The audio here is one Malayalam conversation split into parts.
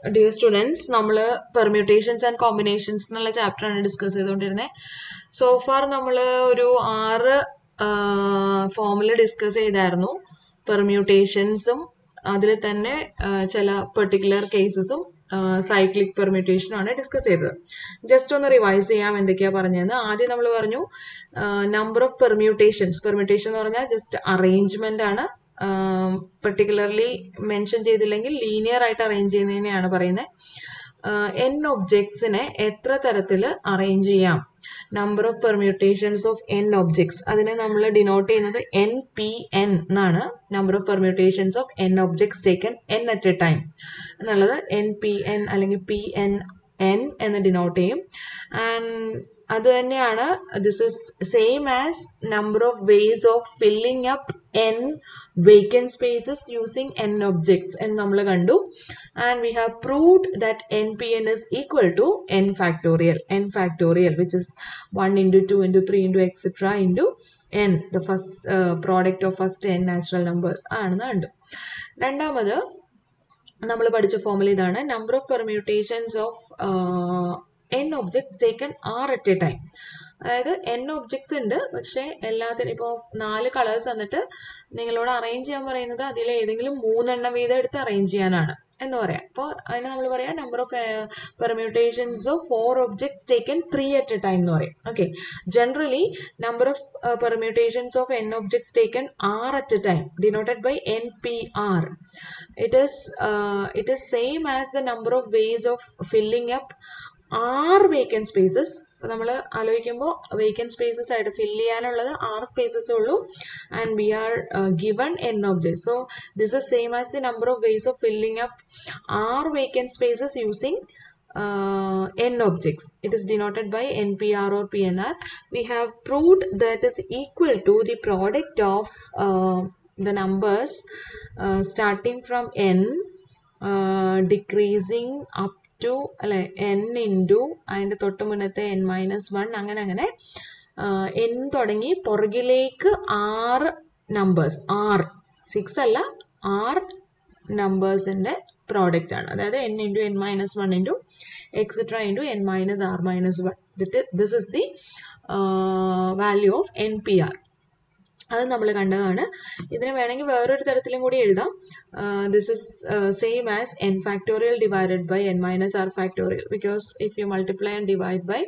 ഡിയർ സ്റ്റുഡൻസ് നമ്മൾ പെർമ്യൂട്ടേഷൻസ് ആൻഡ് കോമ്പിനേഷൻസ് എന്നുള്ള ചാപ്റ്ററാണ് ഡിസ്കസ് ചെയ്തുകൊണ്ടിരുന്നത് സോ ഫാർ നമ്മൾ ഒരു ആറ് ഫോമിൽ ഡിസ്കസ് ചെയ്തായിരുന്നു പെർമ്യൂട്ടേഷൻസും അതിൽ തന്നെ ആ, ചില പെർട്ടിക്കുലർ കേസസും സൈക്ലിക് പെർമ്യൂട്ടേഷനും ആണ് ഡിസ്കസ് ചെയ്തത് ജസ്റ്റ് ഒന്ന് റിവൈസ് ചെയ്യാം എന്തൊക്കെയാണ് പറഞ്ഞതെന്ന് ആദ്യം നമ്മൾ പറഞ്ഞു നമ്പർ ഓഫ് പെർമ്യൂട്ടേഷൻസ് പെർമ്യൂട്ടേഷൻ എന്ന് പറഞ്ഞാൽ ജസ്റ്റ് അറേഞ്ച്മെന്റ് ആണ് പെർട്ടിക്കുലർലി മെൻഷൻ ചെയ്തില്ലെങ്കിൽ ലീനിയർ ആയിട്ട് അറേഞ്ച് ചെയ്യുന്നതിനെയാണ് പറയുന്നത് എൻ ഒബ്ജക്ട്സിനെ എത്ര തരത്തിൽ അറേഞ്ച് ചെയ്യാം number of permutations of n objects അതിനെ നമ്മൾ ഡിനോട്ട് ചെയ്യുന്നത് എൻ പി എൻ എന്നാണ് number of permutations of n objects taken n at a time എന്നുള്ളത് എൻ പി എൻ അല്ലെങ്കിൽ പി എൻ എൻ എന്ന് ഡിനോട്ട് ചെയ്യും ആൻഡ് അത് തന്നെയാണ് this is same as number of ways of filling up N vacant spaces using n objects എന്ന് നമ്മൾ കണ്ടു and we have proved that n p n is equal to n factorial n factorial which is one into two into three into etcetera into n the first product of first n natural numbers ആണെന്ന് കണ്ടു രണ്ടാമത് നമ്മൾ പഠിച്ച ഫോമുല ഇതാണ് number of permutations of n objects taken r at a time അതായത് എൻ ഒബ്ജക്ട്സ് ഉണ്ട് പക്ഷേ എല്ലാത്തിനും ഇപ്പോൾ നാല് കളേഴ്സ് തന്നിട്ട് നിങ്ങളോട് അറേഞ്ച് ചെയ്യാൻ പറയുന്നത് അതിൽ ഏതെങ്കിലും മൂന്നെണ്ണം വീതം എടുത്ത് അറേഞ്ച് ചെയ്യാനാണ് എന്ന് പറയാം അപ്പോൾ അതിന് നമ്മൾ പറയാം number of permutations of four objects taken three at a time എന്ന് പറയും okay generally number of permutations of n objects taken r at a time denoted by n P r it is uh, it is same as the number of ways of filling up r vacant spaces നമ്മൾ ആലോചിക്കുമ്പോൾ വേക്കൻറ്റ് സ്പേസസ് ആയിട്ട് ഫില്ല് ചെയ്യാനുള്ളത് ആറ് സ്പേസസ് ഉള്ളൂ and we are given n object so this is same as the number of ways of filling up r vacant spaces using uh, n objects. It is denoted by NPR or PNR. We have proved that is equal to the product of uh, the numbers uh, starting from n uh, decreasing up to അല്ലെ എൻ ഇൻറ്റു അതിൻ്റെ തൊട്ട് മുന്നത്തെ എൻ മൈനസ് വൺ അങ്ങനെ അങ്ങനെ എൻ തുടങ്ങി പുറകിലേക്ക് ആറ് നമ്പേഴ്സ് ആറ് സിക്സ് അല്ല ആറ് നമ്പേഴ്സിൻ്റെ പ്രോഡക്റ്റ് ആണ് അതായത് n into n minus one into etcetera into n minus r minus one this is the value of n P r അത് നമ്മൾ കണ്ടതാണ് ഇതിന് വേണമെങ്കിൽ വേറൊരു തരത്തിലും കൂടി എഴുതാം this is same as n factorial divided by n minus r factorial because if you multiply and divide by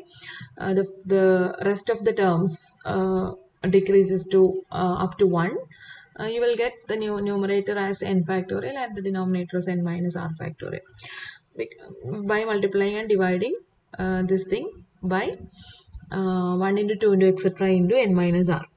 the rest of the terms decreases to uh, up to 1 uh, you will get the new numerator as n factorial and the denominator as n minus r factorial Bec- by multiplying and dividing uh, this thing by uh, 1 into 2 into etc into n minus r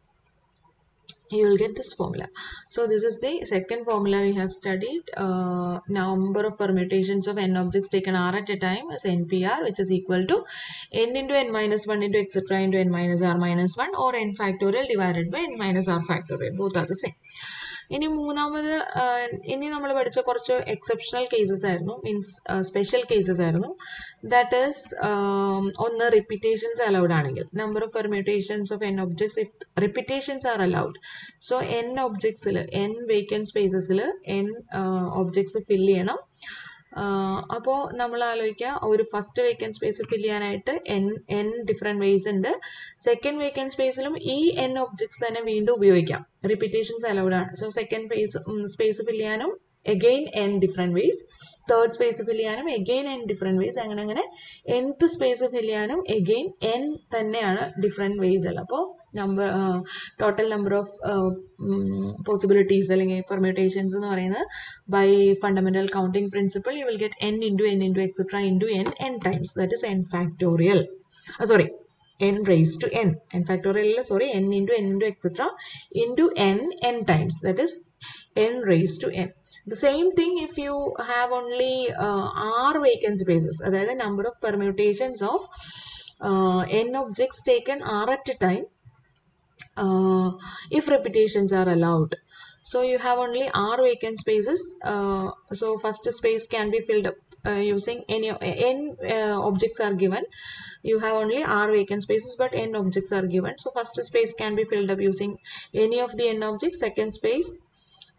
you will get this formula so this is the second formula we have studied uh, number of permutations of n objects taken r at a time as npr which is equal to n into n minus 1 into etc into n minus r minus 1 or n factorial divided by n minus r factorial both are the same ഇനി മൂന്നാമത് ആ, ഇനി നമ്മൾ പഠിച്ച കുറച്ച് എക്സെപ്ഷണൽ കേസസ് ആയിരുന്നു മീൻസ് സ്പെഷ്യൽ കേസസ് ആയിരുന്നു ദാറ്റ് ഈസ് ഒന്ന് റിപ്പീറ്റേഷൻസ് അലൗഡ് ആണെങ്കിൽ number of permutations of n objects if repetitions are allowed so n ഒബ്ജക്ട്സിൽ എൻ വേക്കൻറ്റ് സ്പേസസിൽ എൻ ഒബ്ജക്ട്സ് ഫില്ല് ചെയ്യണം അപ്പോൾ നമ്മൾ ആലോചിക്കുക ഒരു ഫസ്റ്റ് വേക്കൻറ്റ് സ്പേസ് ഫില്ല് ചെയ്യാനായിട്ട് എൻ എൻ ഡിഫറെൻറ്റ് വേസ് ഉണ്ട് സെക്കൻഡ് വേക്കൻറ്റ് സ്പേസിലും ഈ എൻ ഒബ്ജക്ട്സ് തന്നെ വീണ്ടും ഉപയോഗിക്കാം റിപ്പീറ്റേഷൻസ് അലൗഡ് ആണ് so second space space fill ചെയ്യാനും again n different ways third space fill ചെയ്യാനും എഗെയിൻ എൻ ഡിഫറെൻറ്റ് വേസ് അങ്ങനെ അങ്ങനെ nth സ്പേസ് ഫില്ല് ചെയ്യാനും എഗെയിൻ എൻ തന്നെയാണ് ഡിഫറെൻറ്റ് വേസ് ഉള്ളത് അപ്പോൾ number total number of possibilities അല്ലെങ്കിൽ പെർമ്യൂട്ടേഷൻസ് എന്ന് പറയുന്നത് by fundamental counting principle you will get n into n into etcetera into n n times that is n factorial sorry n raised to n n factorial sorry n into n into etc into n n times that is n raised to n the same thing if you have only uh, r vacant spaces അതായത് number of permutations of uh, n objects taken r at a time uh, if repetitions are allowed so you have only r vacant spaces uh, so first space can be filled up uh, using any n uh, objects are given you have only r vacant spaces but n objects are given so first space can be filled up using any of the n objects second space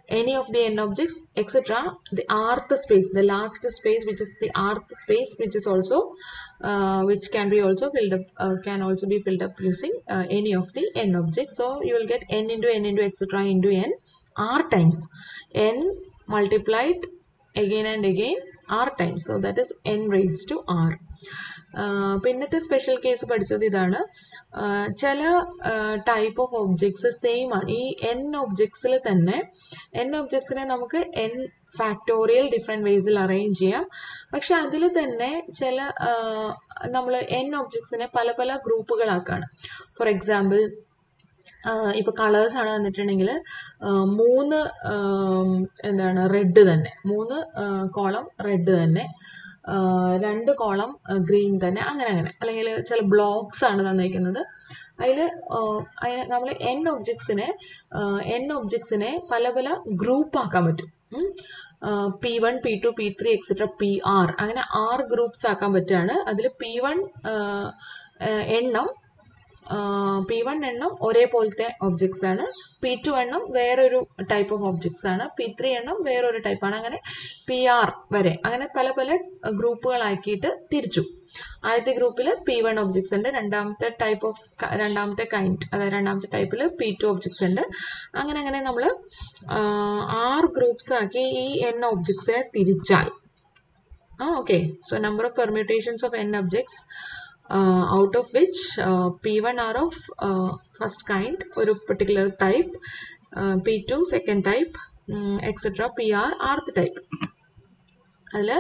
any of the n objects etc the rth space the last space which is the rth space which is also uh, which can be also filled up uh, can also be filled up using uh, any of the n objects so you will get n into n into etc into n r times n multiplied again and again r times so that is n raised to r പിന്നത്തെ സ്പെഷ്യൽ കേസ് പഠിച്ചത് ഇതാണ് ചില ടൈപ്പ് ഓഫ് ഒബ്ജക്ട്സ് സെയിം ആണ് ഈ എൻ ഒബ്ജക്ട്സിൽ തന്നെ എൻ ഒബ്ജക്ട്സിനെ നമുക്ക് എൻ ഫാക്ടോറിയൽ ഡിഫറെൻറ്റ് വേസിൽ അറേഞ്ച് ചെയ്യാം പക്ഷെ അതിൽ തന്നെ ചില നമ്മൾ എൻ ഒബ്ജക്ട്സിനെ പല പല ഗ്രൂപ്പുകളാക്കാണ് ഫോർ എക്സാമ്പിൾ ഇപ്പോൾ കളേഴ്സ് ആണ് തന്നിട്ടുണ്ടെങ്കിൽ മൂന്ന് എന്താണ് റെഡ് തന്നെ മൂന്ന് കോളം റെഡ് തന്നെ രണ്ട് കോളം ഗ്രീൻ തന്നെ അങ്ങനെ അങ്ങനെ അല്ലെങ്കിൽ ചില ബ്ലോക്സ് ആണ് തന്നിരിക്കുന്നത് അതിൽ അതിന് നമ്മൾ എൻ ഒബ്ജക്ട്സിനെ എൻ ഒബ്ജക്ട്സിനെ പല പല ഗ്രൂപ്പ് ആക്കാൻ പറ്റും p one p two p three etcetera p r അങ്ങനെ ആറ് ഗ്രൂപ്പ്സ് ആക്കാൻ പറ്റുകയാണ് അതിൽ പി വൺ എണ്ണം പി വൺ എണ്ണം ഒരേപോലത്തെ ഒബ്ജക്ട്സ് ആണ് പി ടു എണ്ണം വേറൊരു ടൈപ്പ് ഓഫ് ഒബ്ജക്ട്സ് ആണ് പി ത്രീ എണ്ണം വേറൊരു ടൈപ്പാണ് അങ്ങനെ പി ആർ വരെ അങ്ങനെ പല പല ഗ്രൂപ്പുകളാക്കിയിട്ട് തിരിച്ചു ആദ്യത്തെ ഗ്രൂപ്പിൽ പി വൺ ഒബ്ജക്ട്സ് ഉണ്ട് രണ്ടാമത്തെ ടൈപ്പ് ഓഫ് രണ്ടാമത്തെ കൈൻഡ് അതായത് രണ്ടാമത്തെ ടൈപ്പിൽ പി ടു ഒബ്ജക്ട്സ് ഉണ്ട് അങ്ങനെ അങ്ങനെ നമ്മൾ ആറ് ഗ്രൂപ്പ്സ് ആക്കി ഈ എൻ ഒബ്ജക്ട്സിനെ തിരിച്ചാൽ ആ okay so number of permutations of n objects uh, out of which uh, P1 are of uh, first kind ഒരു particular type, uh, P2 second type, um, etc. PR rth type. അതിൽ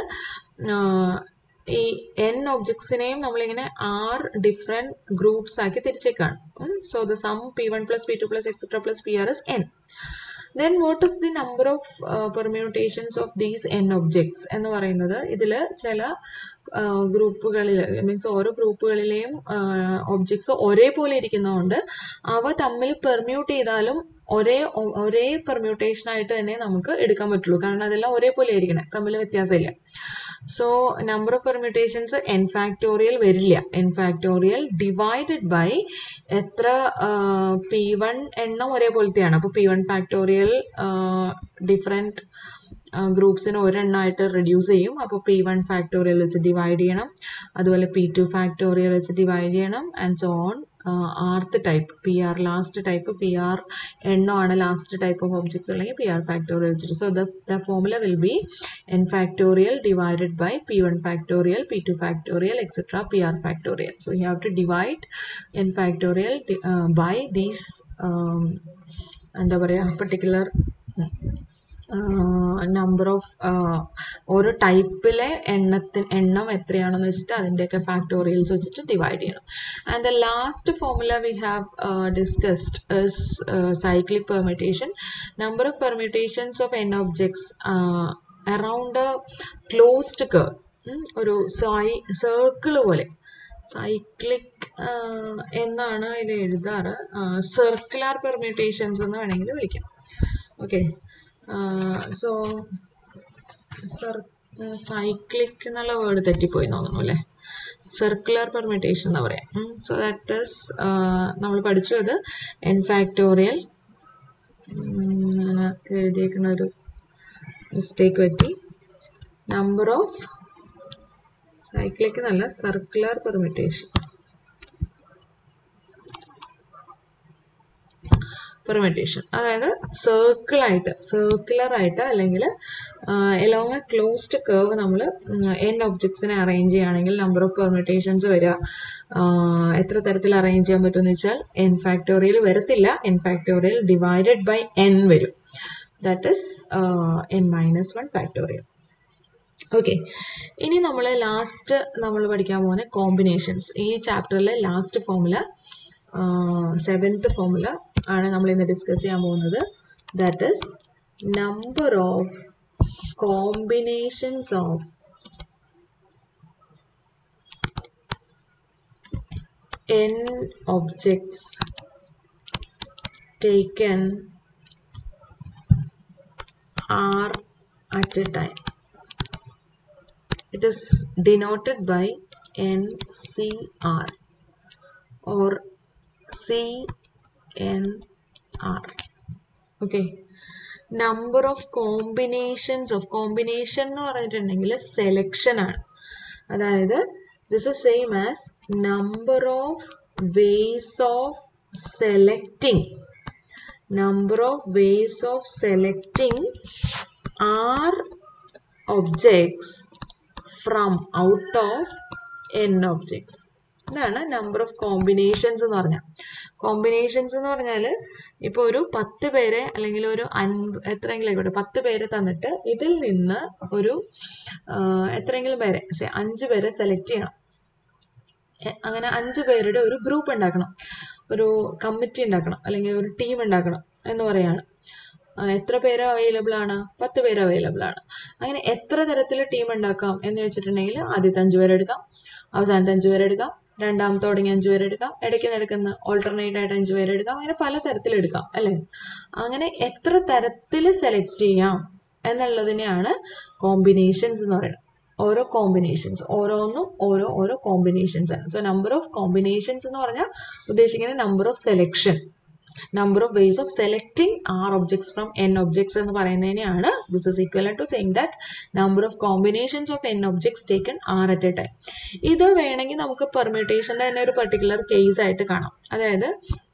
ഈ എൻ ഒബ്ജക്ട്സിനെയും നമ്മളിങ്ങനെ ആറ് ഡിഫറെൻറ്റ് ഗ്രൂപ്പ്സ് ആക്കി തിരിച്ചേക്കാണ് so the sum p one plus p two plus etcetera plus p r is n then what is the number of permutations of these n objects എന്ന് പറയുന്നത് ഇതിൽ ചില ഗ്രൂപ്പുകളിൽ മീൻസ് ഓരോ ഗ്രൂപ്പുകളിലെയും ഒബ്ജക്ട്സ് ഒരേപോലെ ഇരിക്കുന്നതുകൊണ്ട് അവ തമ്മിൽ പെർമ്യൂട്ട് ചെയ്താലും ഒരേ ഒരേ പെർമ്യൂട്ടേഷൻ ആയിട്ട് തന്നെ നമുക്ക് എടുക്കാൻ പറ്റുള്ളൂ കാരണം അതെല്ലാം ഒരേപോലെ ആയിരിക്കണം തമ്മിൽ വ്യത്യാസമില്ല so number of permutations n factorial വരില്ല എൻ ഫാക്ടോറിയൽ ഡിവൈഡഡ് ബൈ എത്ര പി വൺ എണ്ണം ഒരേപോലത്തെയാണ് അപ്പോൾ പി വൺ ഫാക്ടോറിയൽ ഡിഫറെൻറ്റ് ഗ്രൂപ്പ്സിന് ഒരെണ്ണമായിട്ട് റെഡ്യൂസ് ചെയ്യും അപ്പോൾ പി വൺ ഫാക്ടോറിയൽ വെച്ച് ഡിവൈഡ് ചെയ്യണം അതുപോലെ പി ടു ഫാക്ടോറിയൽ വെച്ച് ഡിവൈഡ് ചെയ്യണം and so on rth type p r last type p r എണ്ണമാണ് ലാസ്റ്റ് ടൈപ്പ് ഓഫ് ഒബ്ജക്ട്സ് ഉണ്ടെങ്കിൽ പി ആർ ഫാക്ടോറിയൽ വെച്ചിട്ട് so the formula will be N factorial divided by p one factorial p two factorial etcetera p r factorial so you have to divide n factorial by these എന്താ പറയുക പെർട്ടിക്കുലർ നമ്പർ ഓഫ് ഓരോ ടൈപ്പിലെ എണ്ണത്തിന് എണ്ണം എത്രയാണെന്ന് വെച്ചിട്ട് അതിൻ്റെയൊക്കെ ഫാക്ടോറിയൽസ് വെച്ചിട്ട് ഡിവൈഡ് ചെയ്യണം and the last formula we have discussed is cyclic permutation number of permutations of n objects around closed കർ ഒരു സൈ സർക്കിൾ പോലെ സൈക്ലിക് എന്നാണ് ഇതിൽ എഴുതാറ് സർക്കുലർ പെർമ്യൂട്ടേഷൻസ് എന്ന് വേണമെങ്കിൽ വിളിക്കാം ഓക്കെ സോ സർ സൈക്ലിക് എന്നുള്ള വേർഡ് തെറ്റിപ്പോയി തോന്നുന്നു അല്ലേ സർക്കുലർ പെർമിറ്റേഷൻ എന്ന് പറയാം സോ ദാറ്റ് ഇസ് നമ്മൾ പഠിച്ചു അത് എൻ ഫാക്ടോറിയൽ എഴുതിയേക്കുന്ന ഒരു മിസ്റ്റേക്ക് പറ്റി നമ്പർ ഓഫ് സൈക്ലിക് എന്നല്ല സർക്കുലർ പെർമിറ്റേഷൻ പെർമിറ്റേഷൻ അതായത് സർക്കിളായിട്ട് സർക്കുലർ ആയിട്ട് അല്ലെങ്കിൽ എലോങ് എ ക്ലോസ്ഡ് കേർവ് നമ്മൾ എൻ ഒബ്ജക്ട്സിനെ അറേഞ്ച് ചെയ്യുകയാണെങ്കിൽ നമ്പർ ഓഫ് പെർമിറ്റേഷൻസ് വരിക എത്ര തരത്തിൽ അറേഞ്ച് ചെയ്യാൻ പറ്റുമെന്ന് വെച്ചാൽ എൻ ഫാക്ടോറിയൽ വരത്തില്ല n factorial divided by n വരും that is n minus one factorial okay ഇനി നമ്മൾ ലാസ്റ്റ് നമ്മൾ പഠിക്കാൻ പോകുന്ന കോമ്പിനേഷൻസ് ഈ ചാപ്റ്ററിലെ ലാസ്റ്റ് ഫോമുല സെവൻത്ത് ഫോമുല ആണ് നമ്മൾ ഇന്ന് ഡിസ്കസ് ചെയ്യാൻ പോകുന്നത് that is number of combinations of n objects taken are at a time. It is denoted by NCR or CNR. Okay. Number of combinations of combination എന്ന് പറഞ്ഞിട്ടുണ്ടെങ്കിൽ സെലക്ഷൻ ആണ് അതായത് this is same as number of ways of selecting number of ways of selecting r objects from out of n objects ഇതാണ് നമ്പർ ഓഫ് കോമ്പിനേഷൻസ് എന്ന് പറഞ്ഞാൽ കോമ്പിനേഷൻസ് എന്ന് പറഞ്ഞാൽ ഇപ്പോൾ ഒരു പത്ത് പേരെ അല്ലെങ്കിൽ ഒരു അൻപ എത്രയെങ്കിലും ആയിക്കോട്ടെ പത്ത് പേരെ തന്നിട്ട് ഇതിൽ നിന്ന് ഒരു എത്രയെങ്കിലും പേരെ അഞ്ച് പേരെ സെലക്ട് ചെയ്യണം അങ്ങനെ അഞ്ച് പേരുടെ ഒരു ഗ്രൂപ്പ് ഉണ്ടാക്കണം ഒരു കമ്മിറ്റി ഉണ്ടാക്കണം അല്ലെങ്കിൽ ഒരു ടീം ഉണ്ടാക്കണം എന്ന് പറയാണ് എത്ര പേര് അവൈലബിൾ ആണ് പത്ത് പേര് അവൈലബിൾ ആണ് അങ്ങനെ എത്ര തരത്തിൽ ടീം ഉണ്ടാക്കാം എന്ന് വെച്ചിട്ടുണ്ടെങ്കിൽ ആദ്യത്തെ അഞ്ച് പേരെടുക്കാം അവസാനത്തെ അഞ്ച് പേരെടുക്കാം രണ്ടാമത്തെ തുടങ്ങി അഞ്ച് പേരെടുക്കാം ഇടയ്ക്ക് നടക്കുന്ന ഓൾട്ടർനേറ്റ് ആയിട്ട് അഞ്ച് പേരെടുക്കാം അങ്ങനെ പല തരത്തിലെടുക്കാം അല്ലേ അങ്ങനെ എത്ര തരത്തിൽ സെലക്ട് ചെയ്യാം എന്നുള്ളതിനെയാണ് കോമ്പിനേഷൻസ് എന്ന് പറയുന്നത് ഓരോ കോമ്പിനേഷൻസ് ഓരോന്നും ഓരോ ഓരോ കോമ്പിനേഷൻസ് ആണ് സോ നമ്പർ ഓഫ് കോമ്പിനേഷൻസ് എന്ന് പറഞ്ഞാൽ ഉദ്ദേശിക്കുന്നത് number of selection number of ways of selecting r objects from n objects എന്ന് പറയുന്നതിനെയാണ് this is equal to saying that number of combinations of n objects taken r at a time ഇത് വേണമെങ്കിൽ നമുക്ക് പെർമ്യൂട്ടേഷൻ്റെ തന്നെ ഒരു പെർട്ടിക്കുലർ കേസ് ആയിട്ട് കാണാം അതായത്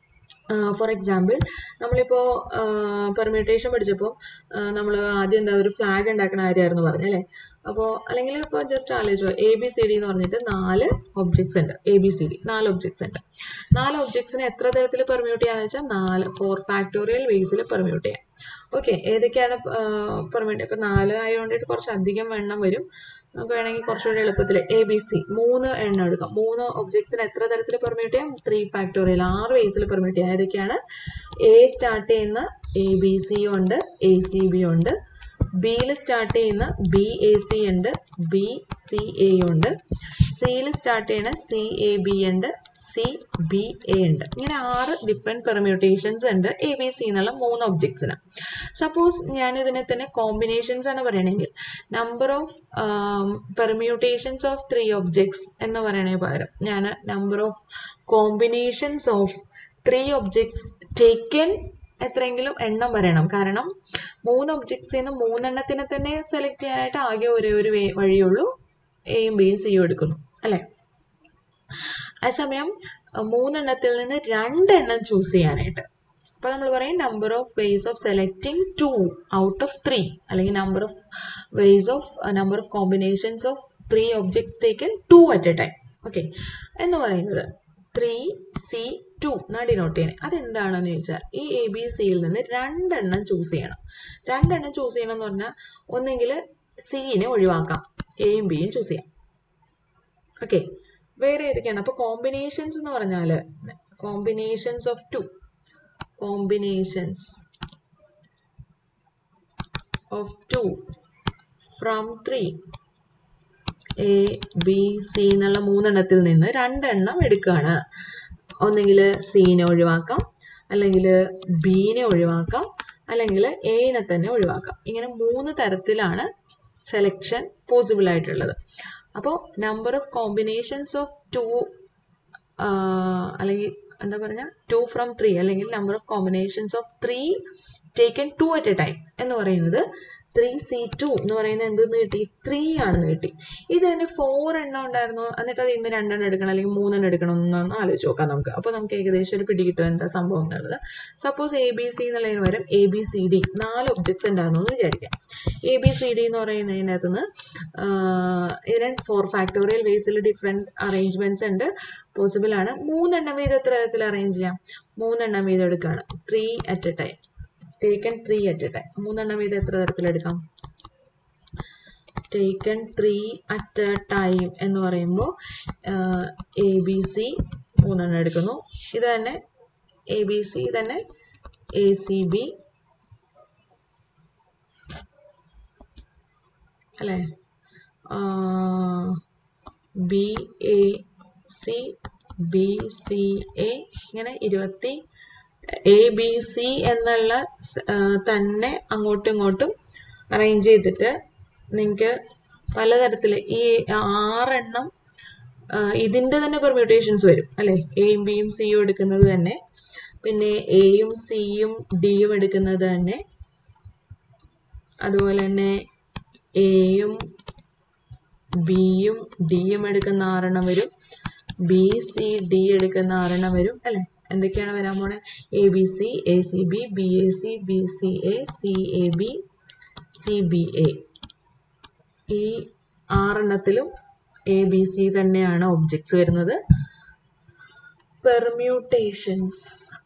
ഫോർ എക്സാമ്പിൾ നമ്മളിപ്പോൾ പെർമ്യൂട്ടേഷൻ പഠിച്ചപ്പോൾ നമ്മൾ ആദ്യം എന്താ ഒരു ഫ്ലാഗ് ഉണ്ടാക്കുന്ന കാര്യമായിരുന്നു പറഞ്ഞല്ലേ അപ്പോൾ അല്ലെങ്കിൽ ഇപ്പോൾ ജസ്റ്റ് ആലോചിച്ചോ എ ബി സി ഡി എന്ന് പറഞ്ഞിട്ട് നാല് ഒബ്ജക്ട്സ് ഉണ്ട് എ ബി സി ഡി നാല് ഒബ്ജക്ട്സ് ഉണ്ട് നാല് ഒബ്ജക്ട്സിനെ എത്ര തരത്തിൽ പെർമ്യൂട്ട് ചെയ്യാന്ന് വെച്ചാൽ നാല് ഫോർ ഫാക്ടോറിയൽ വേസിൽ പെർമ്യൂട്ട് ചെയ്യാം ഓക്കെ ഏതൊക്കെയാണ് പെർമ്യൂട്ട് ഇപ്പം നാല് ആയതുകൊണ്ടിട്ട് കുറച്ച് അധികം എണ്ണം വരും നമുക്ക് വേണമെങ്കിൽ കുറച്ചുകൂടി എളുപ്പത്തിൽ എ ബി സി മൂന്ന് എണ്ണം എടുക്കാം മൂന്ന് ഒബ്ജക്ട്സിന് എത്ര തരത്തിൽ പെർമ്യൂട്ട് ചെയ്യാം ത്രീ ഫാക്ടോറിയൽ ആറ് വേസിൽ പെർമ്യൂട്ട് ചെയ്യാം ഏതൊക്കെയാണ് എ സ്റ്റാർട്ട് ചെയ്യുന്ന എ ബി സി ഉണ്ട് എ സി ബി ഉണ്ട് ബിയിൽ സ്റ്റാർട്ട് ചെയ്യുന്ന ബി എ സി ഉണ്ട് ബി സി എ ഉണ്ട് സിയിൽ സ്റ്റാർട്ട് ചെയ്യുന്ന സി എ ബി ഉണ്ട് സി ബി എ ഉണ്ട് ഇങ്ങനെ ആറ് ഡിഫറെൻറ്റ് പെർമ്യൂട്ടേഷൻസ് ഉണ്ട് എ ബി സി എന്നുള്ള മൂന്ന് ഒബ്ജക്ട്സിന് സപ്പോസ് ഞാൻ ഇതിനെ തന്നെ കോമ്പിനേഷൻസ് ആണ് പറയണമെങ്കിൽ number of permutations of three objects എന്ന് പറയണേ പകരം ഞാൻ number of combinations of three objects taken എത്രയെങ്കിലും എണ്ണം വരണം കാരണം മൂന്ന് ഒബ്ജക്ട്സിൽ നിന്ന് മൂന്നെണ്ണത്തിനെ തന്നെ സെലക്ട് ചെയ്യാനായിട്ട് ആകെ ഒരേ ഒരു വേ വഴിയുള്ളൂ എയും ബിയും സിയും എടുക്കുന്നു അല്ലേ അതേസമയം മൂന്നെണ്ണത്തിൽ നിന്ന് രണ്ടെണ്ണം ചൂസ് ചെയ്യാനായിട്ട് അപ്പോൾ നമ്മൾ പറയും number of ways of selecting two out of three അല്ലെങ്കിൽ number of ways of number of combinations of three objects taken two at a time okay എന്ന് പറയുന്നത് ത്രീ സി ടു എന്നാ ഡിനോട്ട് ചെയ്യണേ അതെന്താണെന്ന് ചോദിച്ചാൽ ഈ എ ബി സിയിൽ നിന്ന് രണ്ടെണ്ണം ചൂസ് ചെയ്യണം രണ്ടെണ്ണം ചൂസ് ചെയ്യണം എന്ന് പറഞ്ഞാൽ ഒന്നെങ്കിൽ സിനെ ഒഴിവാക്കാം എയും ബിയും ചൂസ് ചെയ്യാം ഓക്കെ വേറെ ഏതൊക്കെയാണ് അപ്പോൾ കോമ്പിനേഷൻസ് എന്ന് പറഞ്ഞാൽ combinations of two combinations of two from three A B C എന്നുള്ള മൂന്നെണ്ണത്തിൽ നിന്ന് രണ്ടെണ്ണം എടുക്കുകയാണ് ഒന്നെങ്കിൽ സീനെ ഒഴിവാക്കാം അല്ലെങ്കിൽ ബീനെ ഒഴിവാക്കാം അല്ലെങ്കിൽ എനെ തന്നെ ഒഴിവാക്കാം ഇങ്ങനെ മൂന്ന് തരത്തിലാണ് സെലക്ഷൻ പോസിബിൾ ആയിട്ടുള്ളത് അപ്പോൾ number of combinations of two അല്ലെങ്കിൽ എന്താ പറഞ്ഞ ടു ഫ്രം ത്രീ അല്ലെങ്കിൽ number of combinations of three taken two at a time എന്ന് പറയുന്നത് ത്രീ സി ടു എന്ന് പറയുന്നത് എന്തെന്ന് കിട്ടി ത്രീ ആണെന്ന് കിട്ടി ഇത് തന്നെ ഫോർ എണ്ണം ഉണ്ടായിരുന്നു എന്നിട്ട് അത് ഇന്ന് രണ്ടെണ്ണം എടുക്കണം അല്ലെങ്കിൽ മൂന്നെണ്ണം എടുക്കണം എന്നൊന്ന് ആലോചിച്ച് നോക്കാം നമുക്ക് അപ്പോൾ നമുക്ക് ഏകദേശം ഒരു പിടി കിട്ടും എന്താ സംഭവം എന്നുള്ളത് സപ്പോസ് എ ബി സി എന്നുള്ളതിന് പകരം എ ബി സി ഡി നാല് ഒബ്ജക്ട്സ് ഉണ്ടായിരുന്നു എന്ന് വിചാരിക്കാം എ ബി സി ഡി എന്ന് പറയുന്നതിനകത്ത് നിന്ന് ഇതിനെ ഫോർ ഫാക്ടോറിയൽ വേസിൽ ഡിഫറെൻറ്റ് അറേഞ്ച്മെൻറ്റ്സ് ഉണ്ട് പോസിബിൾ ആണ് മൂന്നെണ്ണം വീതം എത്ര തരത്തിൽ അറേഞ്ച് ചെയ്യാം മൂന്നെണ്ണം വീതം എടുക്കുകയാണ് three at a time taken three at a time മൂന്നെണ്ണം വീതം എത്ര തരത്തിലെടുക്കാം taken three at a time എന്ന് പറയുമ്പോൾ എ ബി സി മൂന്നെണ്ണം എടുക്കുന്നു ഇത് തന്നെ എ ബി സി തന്നെ എ സി ബി അല്ലേ B A C B C A ഇങ്ങനെ ഇരുപത്തി എ ബി സി എന്നുള്ള തന്നെ അങ്ങോട്ടും ഇങ്ങോട്ടും അറേഞ്ച് ചെയ്തിട്ട് നിങ്ങൾക്ക് പലതരത്തിൽ ഈ ആറെണ്ണം ഇതിൻ്റെ തന്നെ പെർമ്യൂട്ടേഷൻസ് വരും അല്ലേ എയും ബിയും സിയും എടുക്കുന്നത് തന്നെ പിന്നെ എയും സിയും ഡിയും എടുക്കുന്നത് തന്നെ അതുപോലെ തന്നെ എയും ബിയും ഡിയും എടുക്കുന്ന ആറെണ്ണം വരും ബി സി ഡി എടുക്കുന്ന ആറെണ്ണം വരും അല്ലേ എന്തൊക്കെയാണ് വരാൻ പോണേ A B C A C B B A C B C A C A B C B A ഈ ആറെണ്ണത്തിലും എ ബി സി തന്നെയാണ് ഒബ്ജക്ട്സ് വരുന്നത് permutations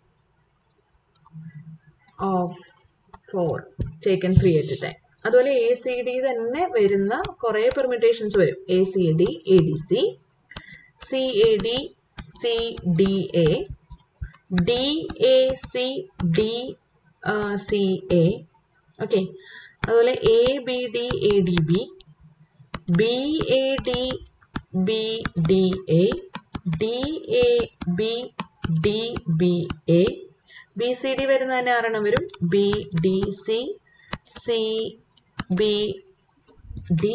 of four taken three at time അതുപോലെ എ സി ഡി തന്നെ വരുന്ന കുറേ പെർമ്യൂട്ടേഷൻസ് വരും A C D A D C C A D C D A D A C D C A okay അതുപോലെ A B D A D B B A D B D A D A B D B A B C D വരുന്ന തന്നെ ആറെണ്ണം വരും B D C C B D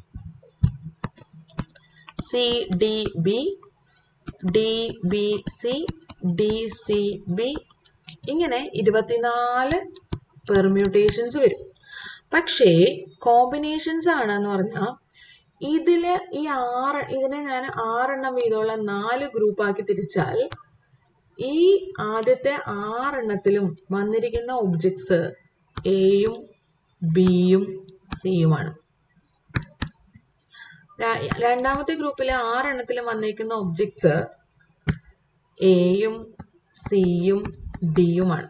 C D B D B C D C B ഇങ്ങനെ ഇരുപത്തിനാല് പെർമ്യൂട്ടേഷൻസ് വരും പക്ഷേ കോമ്പിനേഷൻസ് ആണെന്ന് പറഞ്ഞാൽ ഇതില് ഈ ആറ് ഇതിനെ ഞാൻ ആറെണ്ണം വീതമുള്ള നാല് ഗ്രൂപ്പാക്കി തിരിച്ചാൽ ഈ ആദ്യത്തെ ആറെണ്ണത്തിലും വന്നിരിക്കുന്ന ഒബ്ജക്ട്സ് എയും ബിയും സിയുമാണ് രണ്ടാമത്തെ ഗ്രൂപ്പിലെ ആറെണ്ണത്തിലും വന്നിരിക്കുന്ന ഒബ്ജക്ട്സ് എയും സിയും ഡിയുമാണ്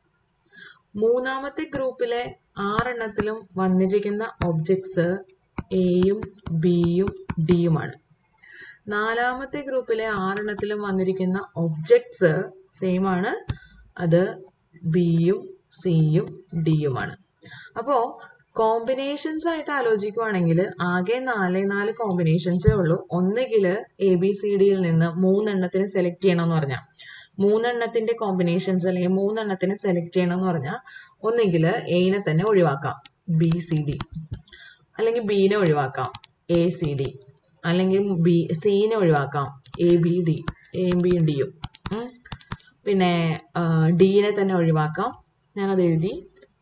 മൂന്നാമത്തെ ഗ്രൂപ്പിലെ ആറെണ്ണത്തിലും വന്നിരിക്കുന്ന ഒബ്ജക്ട്സ് എയും ബിയും ഡിയുമാണ് നാലാമത്തെ ഗ്രൂപ്പിലെ ആറെണ്ണത്തിലും വന്നിരിക്കുന്ന ഒബ്ജക്ട്സ് സെയിം ആണ് അത് ബിയും സിയും ഡിയുമാണ് അപ്പോൾ കോമ്പിനേഷൻസ് ആയിട്ട് ആലോചിക്കുവാണെങ്കിൽ ആകെ നാല് നാല് കോമ്പിനേഷൻസേ ഉള്ളൂ ഒന്നുകിൽ എ ബി സി ഡിയിൽ നിന്ന് മൂന്നെണ്ണത്തിന് സെലക്ട് ചെയ്യണം എന്ന് പറഞ്ഞാൽ മൂന്നെണ്ണത്തിന്റെ കോമ്പിനേഷൻസ് അല്ലെങ്കിൽ മൂന്നെണ്ണത്തിന് സെലക്ട് ചെയ്യണം എന്ന് പറഞ്ഞാൽ ഒന്നുകിൽ എനെ തന്നെ ഒഴിവാക്കാം ബി സി ഡി അല്ലെങ്കിൽ ബീനെ ഒഴിവാക്കാം എ സി ഡി അല്ലെങ്കിൽ ബി സീനെ ഒഴിവാക്കാം എ ബി ഡി എയും ബിയും ഡിയും പിന്നെ ഡീനെ തന്നെ ഒഴിവാക്കാം ഞാനത് എഴുതി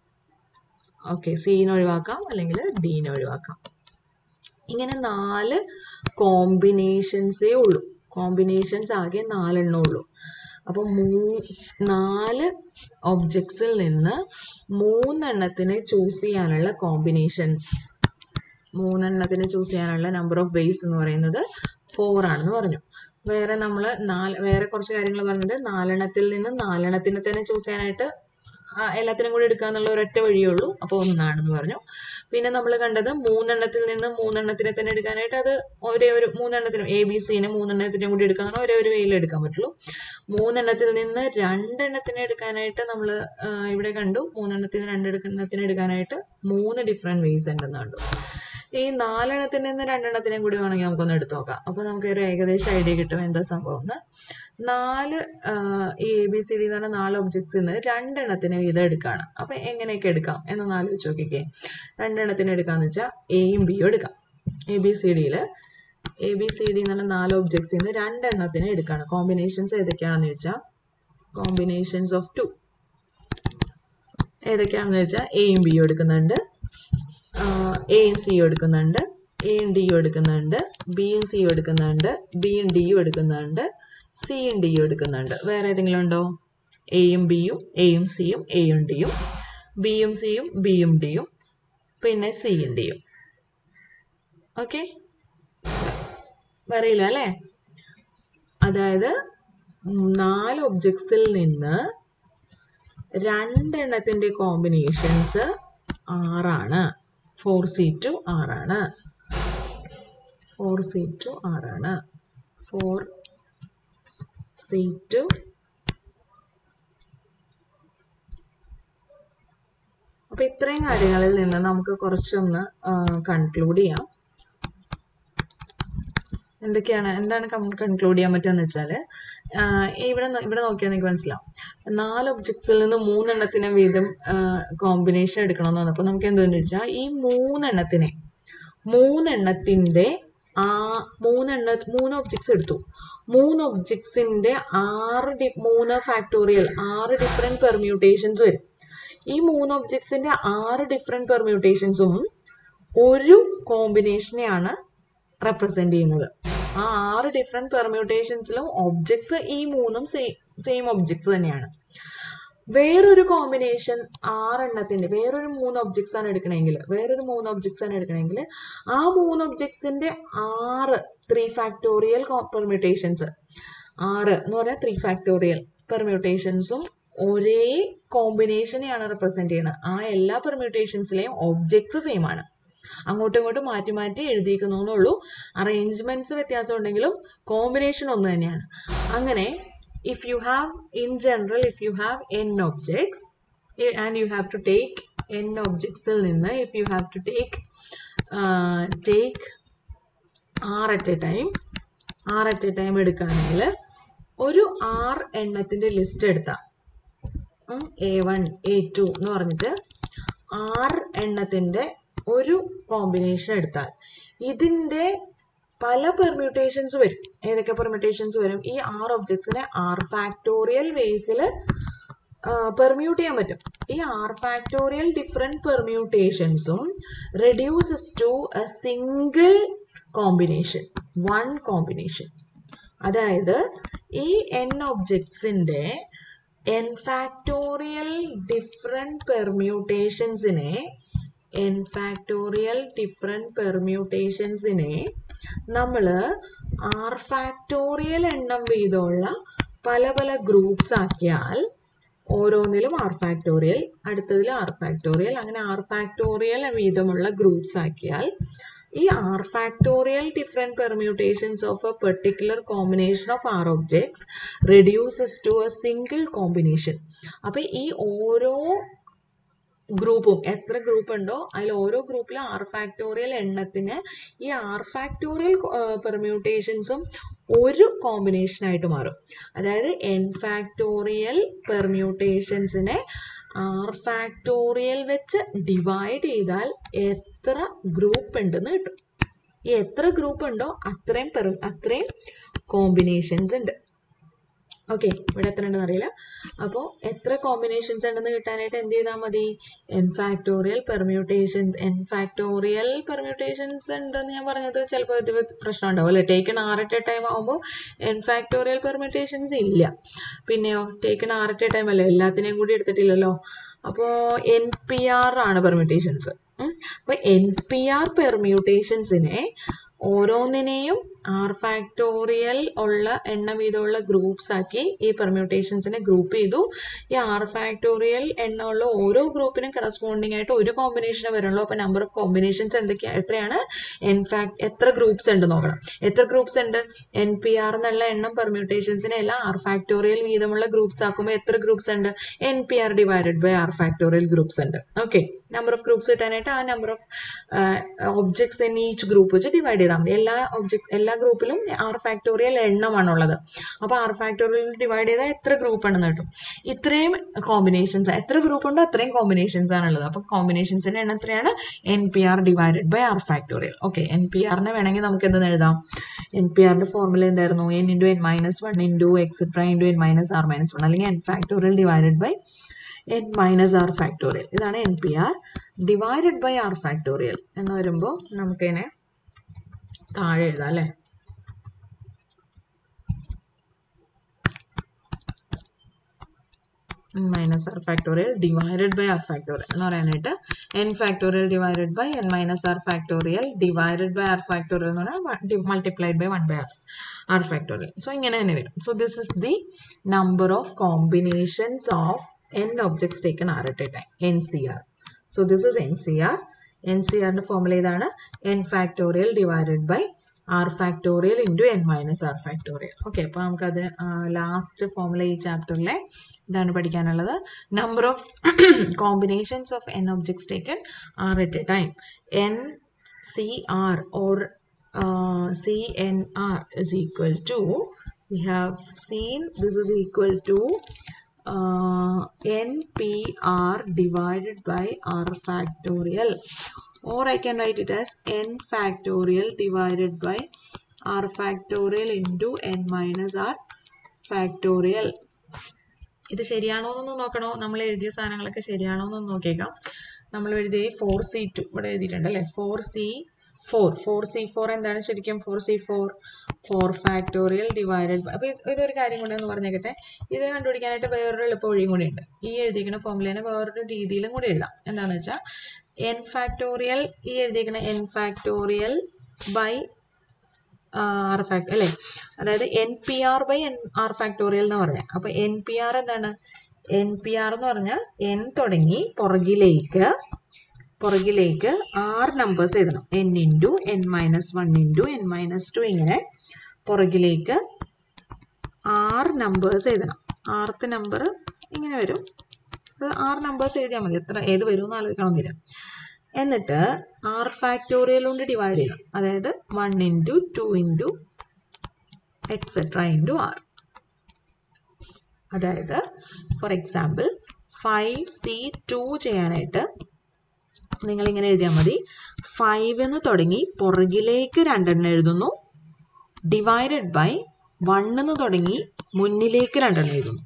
ഓക്കെ സീനെ ഒഴിവാക്കാം അല്ലെങ്കിൽ ഡീനെ ഒഴിവാക്കാം ഇങ്ങനെ നാല് കോമ്പിനേഷൻസേ ഉള്ളൂ കോമ്പിനേഷൻസ് ആകെ നാലെണ്ണം ഉള്ളൂ അപ്പോൾ മൂ നാല് ഒബ്ജക്ട്സിൽ നിന്ന് മൂന്നെണ്ണത്തിനെ ചൂസ് ചെയ്യാനുള്ള കോമ്പിനേഷൻസ് മൂന്നെണ്ണത്തിന് ചൂസ് ചെയ്യാനുള്ള നമ്പർ ഓഫ് വേസ് എന്ന് പറയുന്നത് ഫോർ ആണെന്ന് പറഞ്ഞു വേറെ നമ്മൾ നാല് വേറെ കുറച്ച് കാര്യങ്ങൾ പറഞ്ഞത് നാലെണ്ണത്തിൽ നിന്ന് നാലെണ്ണത്തിനെ തന്നെ ചൂസ് ചെയ്യാനായിട്ട് ആ, എല്ലാത്തിനും കൂടി എടുക്കുക എന്നുള്ള ഒരൊറ്റ വഴിയേ ഉള്ളൂ അപ്പോൾ ഒന്നാണെന്ന് പറഞ്ഞു പിന്നെ നമ്മൾ കണ്ടത് മൂന്നെണ്ണത്തിൽ നിന്ന് മൂന്നെണ്ണത്തിനെ തന്നെ എടുക്കാനായിട്ട് അത് ഒരേ ഒരു മൂന്നെണ്ണത്തിനും എ ബി സിനെ മൂന്നെണ്ണത്തിനും കൂടി എടുക്കാൻ ഒരേ ഒരു വേയിൽ എടുക്കാൻ പറ്റുള്ളൂ മൂന്നെണ്ണത്തിൽ നിന്ന് രണ്ടെണ്ണത്തിനെ എടുക്കാനായിട്ട് നമ്മൾ ഇവിടെ കണ്ടു മൂന്നെണ്ണത്തിൽ നിന്ന് രണ്ടെണ്ണത്തിന് എടുക്കാനായിട്ട് മൂന്ന് ഡിഫറെൻറ്റ് വേസ് ഉണ്ടെന്ന് കണ്ടു ഈ നാലെണ്ണത്തിൽ നിന്ന് രണ്ടെണ്ണത്തിനെയും കൂടി വേണമെങ്കിൽ നമുക്കൊന്ന് എടുത്തു നോക്കാം അപ്പോൾ നമുക്ക് ഒരു ഏകദേശം ഐഡിയ കിട്ടും എന്താ സംഭവം എന്ന് നാല് ആ, ഈ എ ബി സി ഡി എന്ന് പറഞ്ഞ നാല് ഒബ്ജക്ട്സിൽ നിന്ന് രണ്ടെണ്ണത്തിന് വീതം എടുക്കുകയാണ് അപ്പോൾ എങ്ങനെയൊക്കെ എടുക്കാം എന്നൊന്ന് ആലോചിച്ച് നോക്കിക്കേ രണ്ടെണ്ണത്തിന് എടുക്കാന്ന് വെച്ചാൽ എയും ബിയും എടുക്കാം എ ബി സി ഡിയിൽ എ ബി സി ഡി എന്ന് പറഞ്ഞ നാല് ഒബ്ജക്ട്സിൽ നിന്ന് രണ്ടെണ്ണത്തിന് എടുക്കുകയാണ് കോമ്പിനേഷൻസ് ഏതൊക്കെയാണെന്ന് വെച്ചാൽ കോമ്പിനേഷൻസ് ഓഫ് ടു ഏതൊക്കെയാണെന്ന് വെച്ചാൽ എയും ബിയും എടുക്കുന്നുണ്ട് എയും സിയും എടുക്കുന്നുണ്ട് എയും ഡിയും എടുക്കുന്നുണ്ട് ബിയും സിയും എടുക്കുന്നുണ്ട് ബിയും ഡിയും എടുക്കുന്നുണ്ട് സിയും ഡിയും എടുക്കുന്നുണ്ട് വേറെ ഏതെങ്കിലും ഉണ്ടോ എയും ബിയും എയും സിയും എയും ഡിയും ബിയും സിയും ബിയും ഡിയും പിന്നെ സിയും ഡിയും ഓക്കെ പറയില്ല അല്ലേ അതായത് നാല് ഒബ്ജക്ട്സിൽ നിന്ന് രണ്ടെണ്ണത്തിന്റെ കോമ്പിനേഷൻസ് ആറാണ് ഫോർ സി ടു ആറാണ് ഫോർ സി ടു ആറാണ് ഫോർ സി ടു അപ്പൊ ഇത്രയും കാര്യങ്ങളിൽ നിന്ന് നമുക്ക് കുറച്ചൊന്ന് കൺക്ലൂഡ് ചെയ്യാം എന്തൊക്കെയാണ് എന്താണ് കൺക്ലൂഡ് ചെയ്യാൻ പറ്റുമെന്ന് വെച്ചാൽ ഇവിടെ നോ- ഇവിടെ നോക്കിയാൽ നിങ്ങൾക്ക് മനസ്സിലാവും നാല് ഒബ്ജക്ട്സിൽ നിന്ന് മൂന്നെണ്ണത്തിന് വീതം കോമ്പിനേഷൻ എടുക്കണമെന്ന് പറഞ്ഞപ്പോൾ നമുക്ക് എന്താന്ന് വെച്ചാൽ ഈ മൂന്നെണ്ണത്തിനെ മൂന്നെണ്ണത്തിന്റെ ആ മൂന്നെണ്ണ മൂന്ന് ഒബ്ജക്ട്സ് എടുത്തു മൂന്ന് ഒബ്ജക്ട്സിന്റെ ആറ് ഡി മൂന്ന് ഫാക്ടോറിയൽ ആറ് ഡിഫറെന്റ് പെർമ്യൂട്ടേഷൻസ് വരും ഈ മൂന്ന് ഒബ്ജക്ട്സിന്റെ ആറ് ഡിഫറെന്റ് പെർമ്യൂട്ടേഷൻസും ഒരു കോമ്പിനേഷനെയാണ് റെപ്രസെന്റ് ചെയ്യുന്നത് ആ ആറ് ഡിഫറെന്റ് പെർമ്യൂട്ടേഷൻസിലും ഒബ്ജക്ട്സ് ഈ മൂന്നും സെയിം ഒബ്ജക്ട്സ് തന്നെയാണ് വേറൊരു കോമ്പിനേഷൻ ആറെണ്ണത്തിന്റെ വേറൊരു മൂന്ന് ഒബ്ജക്ട്സ് ആണ് എടുക്കണമെങ്കിൽ വേറൊരു മൂന്ന് ഒബ്ജക്ട്സ് ആണ് എടുക്കണമെങ്കിൽ ആ മൂന്ന് ഒബ്ജക്ട്സിന്റെ ആറ് ത്രീ ഫാക്ടോറിയൽ പെർമ്യൂട്ടേഷൻസ് ആറ് എന്ന് പറഞ്ഞാൽ ത്രീ ഫാക്ടോറിയൽ പെർമ്യൂട്ടേഷൻസും ഒരേ കോമ്പിനേഷനെയാണ് റെപ്രസെന്റ് ചെയ്യുന്നത് ആ എല്ലാ പെർമ്യൂട്ടേഷൻസിലെയും ഒബ്ജക്ട്സ് സെയിം ആണ് അങ്ങോട്ടും ഇങ്ങോട്ടും മാറ്റി മാറ്റി എഴുതിയിരിക്കുന്നു എന്നുള്ളൂ അറേഞ്ച്മെന്റ്സ് വ്യത്യാസം ഉണ്ടെങ്കിലും കോമ്പിനേഷൻ ഒന്ന് തന്നെയാണ് അങ്ങനെ if you have in general if you have n objects eh, and you have to take n objects ൽ നിന്ന് if you have to take uh, take r at a time r at a time എടുക്കുകയാണെങ്കിൽ ഒരു r എണ്ണത്തിന്റെ ലിസ്റ്റ് എടുത്താൽ എ വൺ എ ടു എന്ന് പറഞ്ഞിട്ട് ആറ് എണ്ണത്തിന്റെ ഒരു കോമ്പിനേഷൻ എടുത്താൽ ഇതിന്റെ പല പെർമ്യൂട്ടേഷൻസ് വരും ഏതൊക്കെ പെർമ്യൂട്ടേഷൻസ് വരും ഈ ആറ് ഒബ്ജക്ട്സിനെ ആർ ഫാക്ടോറിയൽ വേസിൽ പെർമ്യൂട്ട് ചെയ്യാൻ പറ്റും ഈ ആർ ഫാക്ടോറിയൽ ഡിഫറെന്റ് പെർമ്യൂട്ടേഷൻസും reduces to a single combination one combination അതായത് ഈ എൻ ഒബ്ജക്ട്സിന്റെ എൻ ഫാക്ടോറിയൽ ഡിഫറെന്റ് പെർമ്യൂട്ടേഷൻസിനെ എൻ ഫാക്ടോറിയൽ ഡിഫറെന്റ് പെർമ്യൂട്ടേഷൻസിനെ നമ്മൾ ആർ ഫാക്ടോറിയൽ എണ്ണം വീതമുള്ള പല പല ഗ്രൂപ്പ്സ് ആക്കിയാൽ ഓരോന്നിലും ആർ ഫാക്ടോറിയൽ അടുത്തതിൽ ആർ ഫാക്ടോറിയൽ അങ്ങനെ ആർ ഫാക്ടോറിയൽ വീതമുള്ള ഗ്രൂപ്പ്സ് ആക്കിയാൽ ഈ r factorial different permutations of a particular combination of r objects reduces to a single combination അപ്പം ഈ ഓരോ ഗ്രൂപ്പും എത്ര ഗ്രൂപ്പ് ഉണ്ടോ അതിൽ ഓരോ ഗ്രൂപ്പിലും ആർ ഫാക്ടോറിയൽ എണ്ണത്തിന് ഈ ആർ ഫാക്ടോറിയൽ പെർമ്യൂട്ടേഷൻസും ഒരു കോമ്പിനേഷൻ ആയിട്ട് മാറും അതായത് എൻ ഫാക്ടോറിയൽ പെർമ്യൂട്ടേഷൻസിനെ ആർ ഫാക്ടോറിയൽ വെച്ച് ഡിവൈഡ് ചെയ്താൽ എത്ര ഗ്രൂപ്പ് ഉണ്ടെന്ന് കിട്ടും ഈ എത്ര ഗ്രൂപ്പ് ഉണ്ടോ അത്രയും പെർ അത്രയും കോമ്പിനേഷൻസ് ഉണ്ട് ഓക്കെ ഇവിടെ എത്ര ഉണ്ടെന്ന് അറിയില്ല അപ്പോൾ എത്ര കോമ്പിനേഷൻസ് ഉണ്ടെന്ന് കിട്ടാനായിട്ട് എന്ത് ചെയ്താൽ മതി n factorial permutations n factorial permutations ഉണ്ടെന്ന് ഞാൻ പറഞ്ഞത് ചിലപ്പോൾ ഇത് പ്രശ്നം ഉണ്ടാവും അല്ലേ taken r at a time ആകുമ്പോൾ എൻ ഫാക്ടോറിയൽ പെർമ്യൂട്ടേഷൻസ് ഇല്ല പിന്നെയോ taken r at a time അല്ലേ എല്ലാത്തിനെയും കൂടി എടുത്തിട്ടില്ലല്ലോ അപ്പോൾ എൻ പി ആർ ആണ് പെർമ്യൂട്ടേഷൻസ് അപ്പോൾ എൻ പി ആർ പെർമ്യൂട്ടേഷൻസിനെ ഓരോന്നിനെയും ആർ ഫാക്ടോറിയൽ ഉള്ള എണ്ണം വീതമുള്ള ഗ്രൂപ്പ്സ് ആക്കി ഈ പെർമ്യൂട്ടേഷൻസിനെ ഗ്രൂപ്പ് ചെയ്തു ഈ ആർ ഫാക്ടോറിയൽ എണ്ണമുള്ള ഓരോ ഗ്രൂപ്പിനും കറസ്പോണ്ടിങ് ആയിട്ട് ഒരു കോമ്പിനേഷൻ വരുള്ളൂ അപ്പോൾ നമ്പർ ഓഫ് കോമ്പിനേഷൻസ് എന്തൊക്കെയാണ് എത്രയാണ് എൻ ഫാക്ട് എത്ര ഗ്രൂപ്പ്സ് ഉണ്ട് നോക്കണം എത്ര ഗ്രൂപ്പ്സ് ഉണ്ട് എൻ പി ആർ എന്നുള്ള എണ്ണം പെർമ്യൂട്ടേഷൻസിനെ എല്ലാം ആർ ഫാക്ടോറിയൽ വീതമുള്ള ഗ്രൂപ്പ്സ് ആക്കുമ്പോൾ എത്ര ഗ്രൂപ്പ്സ് ഉണ്ട് n P r divided by r factorial groups ഉണ്ട് ഓക്കെ നമ്പർ ഓഫ് ഗ്രൂപ്പ്സ് കിട്ടാനായിട്ട് ആ number of objects in each group വെച്ച് ഡിവൈഡ് ചെയ്താൽ മതി എല്ലാ ഒബ്ജക്ട് എല്ലാ ഗ്രൂപ്പിലും ആർ ഫാക്ടോറിയൽ എണ്ണമാണുള്ളത് അപ്പോൾ ആർ ഫാക്ടോറിയൽ ഡിവൈഡ് ചെയ്താൽ എത്ര ഗ്രൂപ്പ് ഉണ്ടെന്ന് കിട്ടും ഇത്രയും കോമ്പിനേഷൻസ് എത്ര ഗ്രൂപ്പ് ഉണ്ടോ അത്രയും കോമ്പിനേഷൻസ് ആണുള്ളത് അപ്പോൾ കോമ്പിനേഷൻസിന്റെ എണ്ണം എത്രയാണ് n P r divided by r factorial okay n P ആറിനെ വേണമെങ്കിൽ നമുക്ക് എന്തെന്ന് എഴുതാം എൻ പി ആറിന്റെ ഫോർമുല എന്തായിരുന്നു n into n minus one into etcetera into n minus r minus one അല്ലെങ്കിൽ n factorial divided by n minus r factorial ഇതാണ് n P r divided by r factorial എന്ന് വരുമ്പോൾ നമുക്കിതിനെ താഴെ എഴുതാം അല്ലേ minus r factorial divided by r factorial എന്ന് പറയാനായിട്ട് N factorial divided by n minus r factorial divided by r factorial എന്ന് പറഞ്ഞാൽ multiplied by one by r r factorial so ഇങ്ങനെ തന്നെ വരും so this is the number of combinations of n objects taken r at a time n C r so this is n C r n C ആറിന്റെ ഫോർമുല ഇതാണ് n factorial divided by r factorial into n minus r factorial okay അപ്പോൾ നമുക്കത് ലാസ്റ്റ് ഫോർമുല ഈ ചാപ്റ്ററിലെ ഇതാണ് പഠിക്കാനുള്ളത് number of combinations of n objects taken r at a time n C r or C n r is equal to we have seen this is equal to uh, npr divided by r factorial or I can write it as n factorial divided by r factorial into n minus r factorial ഇത് ശരിയാണോ എന്നൊന്ന് നോക്കണോ നമ്മൾ എഴുതിയ സാധനങ്ങളൊക്കെ ശരിയാണോ എന്നൊന്ന് നോക്കിയേക്കാം നമ്മൾ എഴുതിയ ഫോർ സി ടു ഇവിടെ എഴുതിയിട്ടുണ്ട് അല്ലേ four C four four C four എന്താണ് ശരിക്കും four C four four factorial divided അപ്പോൾ ഇതൊരു കാര്യം കൊണ്ടെന്ന് പറഞ്ഞേക്കട്ടെ ഇത് കണ്ടുപിടിക്കാനായിട്ട് വേറൊരു എളുപ്പ വഴിയും കൂടി ഉണ്ട് ഈ എഴുതിയിരിക്കുന്ന ഫോമുലേനെ വേറൊരു രീതിയിലും കൂടി എഴുതാം എന്താണെന്ന് വെച്ചാൽ എൻ ഫാക്ടോറിയൽ ഈ എഴുതിയിരിക്കുന്ന n factorial by r factor അല്ലേ അതായത് n P r by n r factorial എന്ന് പറഞ്ഞാൽ അപ്പോൾ എൻ പി ആർ എന്താണ് എൻ പി ആർ എന്ന് പറഞ്ഞാൽ എൻ തുടങ്ങി പുറകിലേക്ക് പുറകിലേക്ക് ആറ് നമ്പേഴ്സ് എഴുതണം n into n minus one into n minus two ഇങ്ങനെ പുറകിലേക്ക് ആറ് നമ്പേഴ്സ് എഴുതണം ആറത്തെ നമ്പർ ഇങ്ങനെ വരും അത് ആറ് നമ്പേഴ്സ് എഴുതിയാൽ മതി എത്ര ഏത് വരും എന്ന് ആലോചിക്കണമെന്നില്ല എന്നിട്ട് ആർ ഫാക്ടോറിയൽ കൊണ്ട് ഡിവൈഡ് ചെയ്യണം അതായത് one into two into etcetera into r അതായത് for example five C two ചെയ്യാനായിട്ട് നിങ്ങൾ ഇങ്ങനെ എഴുതിയാൽ മതി ഫൈവ് എന്ന് തുടങ്ങി പുറകിലേക്ക് രണ്ടെണ്ണം എഴുതുന്നു ഡിവൈഡഡ് ബൈ വൺ എന്ന് തുടങ്ങി മുന്നിലേക്ക് രണ്ടെണ്ണം എഴുതുന്നു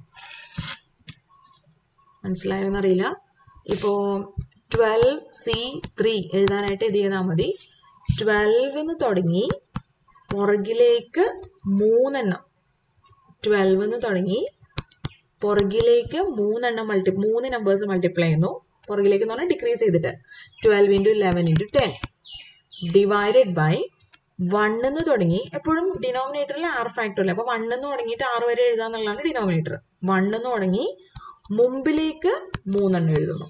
മനസ്സിലായോ എന്നറിയില്ല ഇപ്പോൾ ട്വൽവ് സി ത്രീ എഴുതാനായിട്ട് ഇത് ചെയ്താൽ മതി ട്വൽവ് എന്ന് തുടങ്ങി പുറകിലേക്ക് മൂന്നെണ്ണം ട്വൽവ് എന്ന് തുടങ്ങി പുറകിലേക്ക് മൂന്നെണ്ണം മൾട്ടി മൂന്ന് നമ്പേഴ്സ് മൾട്ടിപ്ലൈ ചെയ്യുന്നു പുറകിലേക്ക് എന്ന് പറഞ്ഞാൽ ഡിക്രീസ് ചെയ്തിട്ട് twelve into eleven into ten divided by one എന്ന് തുടങ്ങി എപ്പോഴും ഡിനോമിനേറ്ററിൽ ആർ ഫാക്ടറിൽ അപ്പോൾ വൺ എന്ന് തുടങ്ങിയിട്ട് ആറ് വരെ എഴുതാന്നുള്ളതാണ് ഡിനോമിനേറ്റർ വൺ എന്ന് തുടങ്ങി മുമ്പിലേക്ക് മൂന്നെണ്ണം എഴുതുന്നു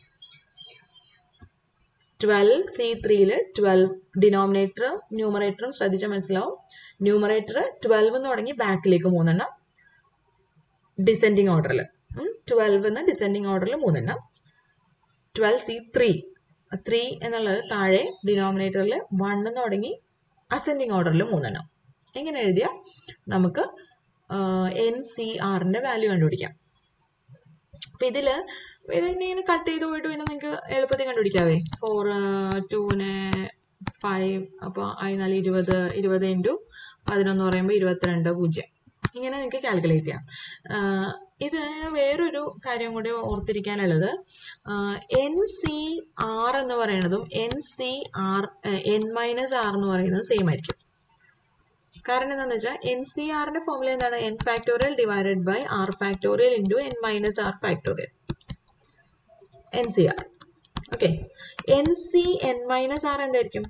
ട്വൽവ് സി ത്രീയിൽ ട്വൽവ് ഡിനോമിനേറ്റർ ന്യൂമറേറ്ററും ശ്രദ്ധിച്ചാൽ മനസ്സിലാവും ന്യൂമറേറ്റർ ട്വൽവ് എന്ന് തുടങ്ങി ബാക്കിലേക്ക് മൂന്നെണ്ണം ഡിസെൻഡിങ് ഓർഡറിൽ ട്വൽവ് എന്ന ഡിസെൻഡിങ് ഓർഡറിൽ മൂന്നെണ്ണം ട്വൽവ് സി ത്രീ ത്രീ എന്നുള്ളത് താഴെ ഡിനോമിനേറ്ററിൽ വൺ എന്ന് തുടങ്ങി അസെൻഡിങ് ഓർഡറിൽ മൂന്നെണ്ണം എങ്ങനെ എഴുതിയാൽ നമുക്ക് എൻ സി ആറിൻ്റെ വാല്യൂ കണ്ടുപിടിക്കാം അപ്പം ഇതിൽ ഇതിങ്ങനെ കട്ട് ചെയ്ത് പോയിട്ട് പിന്നെ നിങ്ങൾക്ക് എളുപ്പത്തിൽ കണ്ടുപിടിക്കാവേ ഫോർ ടൂന് ഫൈവ് അപ്പോൾ അതിനാല് ഇരുപത് ഇരുപത് ഇൻറ്റു പതിനൊന്ന് പറയുമ്പോൾ ഇരുപത്തിരണ്ട് പൂജ്യം ഇങ്ങനെ നിങ്ങൾക്ക് കാൽക്കുലേറ്റ് ചെയ്യാം ഇത് വേറൊരു കാര്യം കൂടി ഓർത്തിരിക്കാനുള്ളത് എൻ സി ആർ എന്ന് പറയുന്നതും n C r n minus r എന്ന് പറയുന്നത് സെയിം ആയിരിക്കും കാരണം എന്താണെന്ന് വെച്ചാൽ എൻ സി ആറിന്റെ ഫോമുല എന്താണ് n factorial divided by r factorial into n minus r factorial n C r okay n C n minus r എന്തായിരിക്കും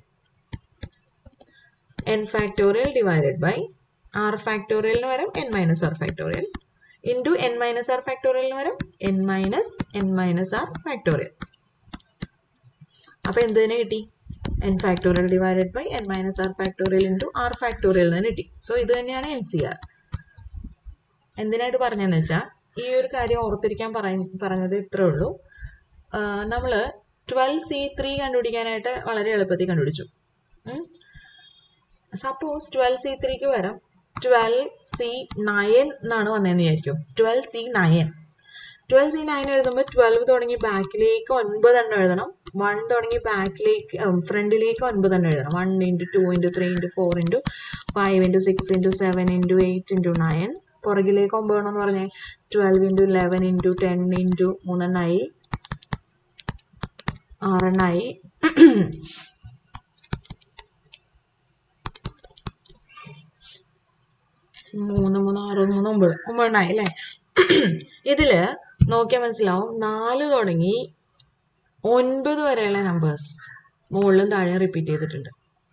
n factorial divided by r ഫാക്ടോറിയലിന് പകരം n minus r factorial into n minus r ഫാക്ടോറിയലിന് പകരം n minus n minus r factorial അപ്പോൾ എന്ത് തന്നെ കിട്ടി N factorial divided by n minus r factorial into r factorial തന്നെ കിട്ടി സോ ഇത് തന്നെയാണ് എൻ സി ആർ എന്തിനാ ഇത് പറഞ്ഞതെന്ന് വെച്ചാൽ ഈ ഒരു കാര്യം ഓർത്തിരിക്കാൻ പറ പറഞ്ഞത് ഇത്രേ ഉള്ളൂ നമ്മൾ ട്വൽവ് സി ത്രീ കണ്ടുപിടിക്കാനായിട്ട് വളരെ എളുപ്പത്തിൽ കണ്ടുപിടിച്ചു സപ്പോസ് ട്വൽവ് സി ത്രീക്ക് പകരം ട്വൽവ് സി നയൻ എന്നാണ് വന്നതെന്ന് വിചാരിക്കും twelve C nine twelve C nine എഴുതുമ്പോൾ ട്വൽവ് തുടങ്ങി ബാക്കിലേക്ക് ഒൻപതെണ്ണം എഴുതണം വൺ തുടങ്ങി ബാക്കിലേക്ക് ഫ്രണ്ടിലേക്ക് ഒൻപതെണ്ണം എഴുതണം one into two into three into four into five into six into seven into eight into nine പുറകിലേക്ക് ഒമ്പതെണ്ണം എന്ന് പറഞ്ഞാൽ twelve into eleven into ten into മൂന്നെണ്ണമായി ആറെണ്ണമായി മൂന്ന് മൂന്ന് ആറ് മൂന്ന് ഒമ്പത് ഒമ്പതെണ്ണായി അല്ലേ ഇതില് നോക്കിയാൽ മനസ്സിലാവും നാല് തുടങ്ങി ഒൻപത് വരെയുള്ള നമ്പേഴ്സ് മുകളിലും താഴെ റിപ്പീറ്റ് ചെയ്തിട്ടുണ്ട്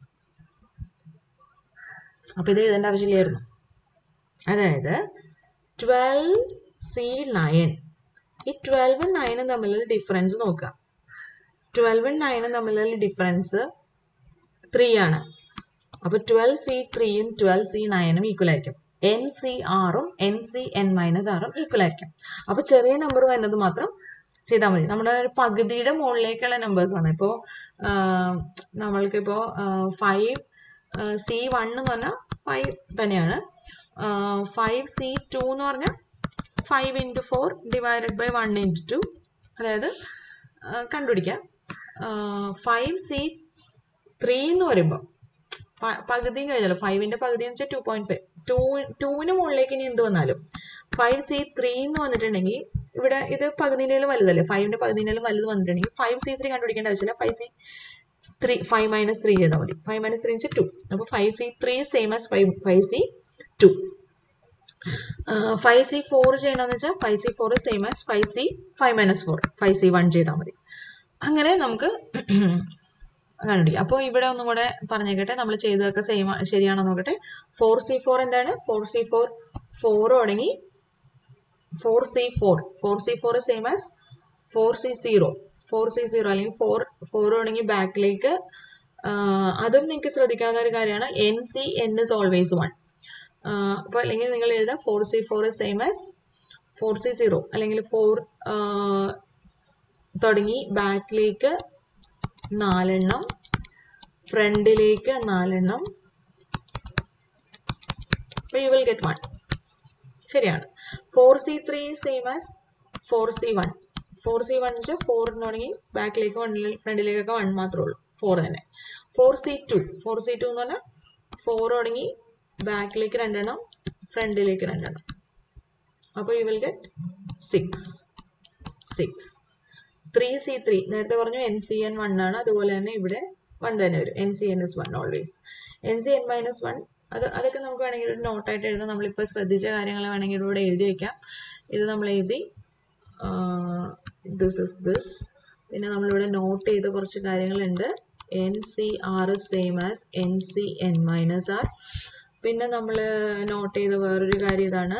അപ്പൊ ഇത് എഴുതേണ്ട ആവശ്യമില്ലായിരുന്നു അതായത് ട്വൽവ് സി നയൻ ഈ ട്വൽവും നയനും തമ്മിലുള്ള ഡിഫറൻസ് നോക്കുക ട്വൽവും നയനും തമ്മിലുള്ള ഡിഫറൻസ് ത്രീ ആണ് അപ്പൊ ട്വൽവ് സി ത്രീയും ട്വൽവ് സി നയനും ഈക്വൽ ആയിരിക്കും എൻ സി ആറും എൻ സി എൻ മൈനസ് ആറും ഈക്വൽ ആയിരിക്കും അപ്പൊ ചെറിയ നമ്പർ വരുന്നത് മാത്രം ചെയ്താൽ മതി നമ്മുടെ ഒരു പകുതിയുടെ മുകളിലേക്കുള്ള നമ്പേഴ്സ് ആണ് ഇപ്പോൾ നമ്മൾക്കിപ്പോൾ ഫൈവ് സി വൺ എന്ന് പറഞ്ഞാൽ ഫൈവ് തന്നെയാണ് ഫൈവ് സി ടു എന്ന് പറഞ്ഞാൽ five into four divided by one into two അതായത് കണ്ടുപിടിക്കാം ഫൈവ് സി ത്രീ എന്ന് പറയുമ്പോൾ പകുതിയും കഴിഞ്ഞല്ലോ ഫൈവിന്റെ പകുതി എന്ന് വെച്ചാൽ ടു പോയിന്റ് ഫൈവ് ടു ടൂവിന് മുകളിലേക്ക് ഇനി എന്ത് വന്നാലും ഫൈവ് സി ത്രീ എന്ന് വന്നിട്ടുണ്ടെങ്കിൽ ഇവിടെ ഇത് പകുതിയിലും വലുതല്ലേ ഫൈവിന്റെ പകുതിയിലും വലുത് വന്നിട്ടുണ്ടെങ്കിൽ ഫൈവ് സി ത്രീ കണ്ടുപിടിക്കേണ്ട ആവശ്യമില്ല five C three five minus three ചെയ്താൽ മതി ഫൈവ് മൈനസ് ത്രീ വെച്ചാൽ ടു അപ്പോൾ five C three same as five five C two five C four ചെയ്യണമെന്ന് വെച്ചാൽ five C four same as five C five minus four five C one ചെയ്താൽ മതി അങ്ങനെ നമുക്ക് കണ്ടുപിടിക്കാം അപ്പോൾ ഇവിടെ ഒന്നും കൂടെ പറഞ്ഞേക്കട്ടെ നമ്മൾ ചെയ്തതൊക്കെ സെയിം ശരിയാണോ നോക്കട്ടെ ഫോർ സി ഫോർ എന്താണ് ഫോർ സി ഫോർ ഫോർ തുടങ്ങി four C four four C four same as four C zero four C zero അല്ലെങ്കിൽ ഫോർ ഫോർ തുടങ്ങി ബാക്കിലേക്ക് അതും നിങ്ങൾക്ക് ശ്രദ്ധിക്കാവുന്ന ഒരു കാര്യമാണ് n C n is always one അപ്പോൾ അല്ലെങ്കിൽ നിങ്ങൾ എഴുതാം four C four same as four C zero അല്ലെങ്കിൽ ഫോർ തുടങ്ങി ബാക്കിലേക്ക് നാലെണ്ണം ഫ്രണ്ടിലേക്ക് നാലെണ്ണം അപ്പോൾ യു വിൽ ഗെറ്റ് വൺ ശരിയാണ് four C three same as four C one four C one വെച്ചാൽ ഫോർ തുടങ്ങി ബാക്കിലേക്ക് വണ്ണിൽ ഫ്രണ്ടിലേക്കൊക്കെ വൺ മാത്രമേ ഉള്ളൂ ഫോർ തന്നെ four C two four C two എന്ന് പറഞ്ഞാൽ ഫോർ തുടങ്ങി ബാക്കിലേക്ക് രണ്ടെണ്ണം ഫ്രണ്ടിലേക്ക് രണ്ടെണ്ണം അപ്പോൾ you will get six six three C three നേരത്തെ പറഞ്ഞു എൻ സി എൻ വൺ ആണ് അതുപോലെ തന്നെ ഇവിടെ വൺ തന്നെ വരും n C n is one always n C n minus one അത് അതൊക്കെ നമുക്ക് വേണമെങ്കിൽ ഒരു നോട്ടായിട്ട് എഴുതാം നമ്മളിപ്പോൾ ശ്രദ്ധിച്ച കാര്യങ്ങൾ വേണമെങ്കിൽ ഇവിടെ എഴുതി വെക്കാം ഇത് നമ്മൾ എഴുതി ദിസ് ഇസ് ദിസ് പിന്നെ നമ്മളിവിടെ നോട്ട് ചെയ്ത കുറച്ച് കാര്യങ്ങളുണ്ട് n C r same as n C n minus r പിന്നെ നമ്മൾ നോട്ട് ചെയ്ത വേറൊരു കാര്യം ഇതാണ്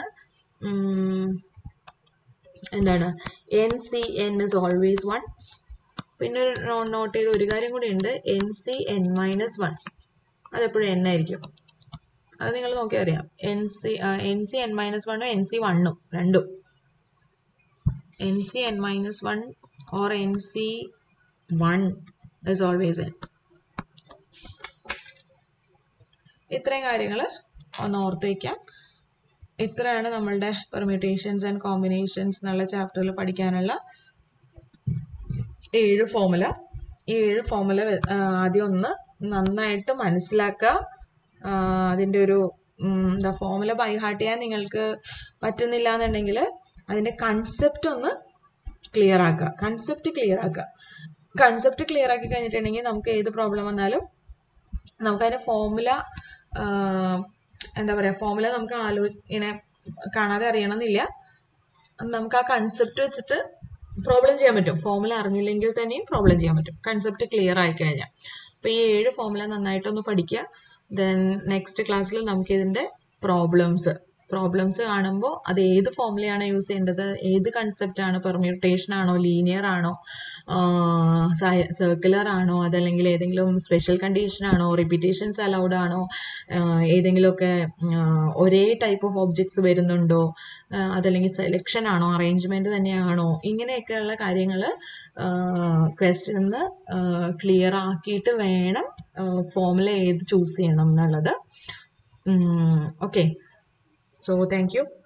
എന്താണ് n C n is always one പിന്നെ ഒരു നോട്ട് ചെയ്ത ഒരു കാര്യം കൂടി ഉണ്ട് n C n minus one അതെപ്പോഴും എൻ ആയിരിക്കും അത് നിങ്ങൾ നോക്കിയാൽ അറിയാം n C n C n minus വണ്ണും എൻ സി വണ്ണും രണ്ടും n C n minus one or n C one is always N ഇത്രയും കാര്യങ്ങൾ ഒന്ന് ഓർത്ത് വയ്ക്കാം ഇത്രയാണ് നമ്മളുടെ പെർമ്യൂട്ടേഷൻസ് ആൻഡ് കോമ്പിനേഷൻസ് എന്നുള്ള ചാപ്റ്ററിൽ പഠിക്കാനുള്ള ഏഴ് ഫോമുല ഈ ഏഴ് ഫോമുല ആദ്യം ഒന്ന് നന്നായിട്ട് മനസ്സിലാക്കുക അതിൻ്റെ ഒരു എന്താ ഫോമുല ബൈഹാർട്ട് ചെയ്യാൻ നിങ്ങൾക്ക് പറ്റുന്നില്ല എന്നുണ്ടെങ്കിൽ അതിൻ്റെ കൺസെപ്റ്റ് ഒന്ന് ക്ലിയർ ആക്കുക കൺസെപ്റ്റ് ക്ലിയർ ആക്കുക കൺസെപ്റ്റ് ക്ലിയർ ആക്കി കഴിഞ്ഞിട്ടുണ്ടെങ്കിൽ നമുക്ക് ഏത് പ്രോബ്ലം വന്നാലും നമുക്ക് അതിൻ്റെ ഫോമുല എന്താ പറയുക ഫോമുല നമുക്ക് ആലോ ഇങ്ങനെ കാണാതെ അറിയണമെന്നില്ല നമുക്ക് ആ കൺസെപ്റ്റ് വെച്ചിട്ട് പ്രോബ്ലം ചെയ്യാൻ പറ്റും ഫോമുല അറിഞ്ഞില്ലെങ്കിൽ തന്നെയും പ്രോബ്ലം ചെയ്യാൻ പറ്റും കൺസെപ്റ്റ് ക്ലിയർ ആയി കഴിഞ്ഞാൽ അപ്പോൾ ഈ ഏഴ് ഫോമുല നന്നായിട്ടൊന്ന് പഠിക്കുക ദെൻ നെക്സ്റ്റ് ക്ലാസ്സിൽ നമുക്ക് ഇതിൻ്റെ പ്രോബ്ലംസ് പ്രോബ്ലംസ് കാണുമ്പോൾ അത് ഏത് ഫോമുലയാണ് യൂസ് ചെയ്യേണ്ടത് ഏത് കൺസെപ്റ്റ് ആണ് പെർമ്യൂട്ടേഷൻ ആണോ ലീനിയർ ആണോ സർക്കുലർ ആണോ അതല്ലെങ്കിൽ ഏതെങ്കിലും സ്പെഷ്യൽ കണ്ടീഷൻ ആണോ റിപ്പീറ്റേഷൻസ് അലൗഡ് ആണോ ഏതെങ്കിലുമൊക്കെ ഒരേ ടൈപ്പ് ഓഫ് ഒബ്ജക്ട്സ് വരുന്നുണ്ടോ അതല്ലെങ്കിൽ സെലക്ഷൻ ആണോ അറേഞ്ച്മെന്റ് തന്നെയാണോ ഇങ്ങനെയൊക്കെയുള്ള കാര്യങ്ങൾ ക്വസ്റ്റ്യന്ന് ക്ലിയർ ആക്കിയിട്ട് വേണം ഫോമുല ഏത് ചൂസ് ചെയ്യണം എന്നുള്ളത് ഓക്കെ So thank you.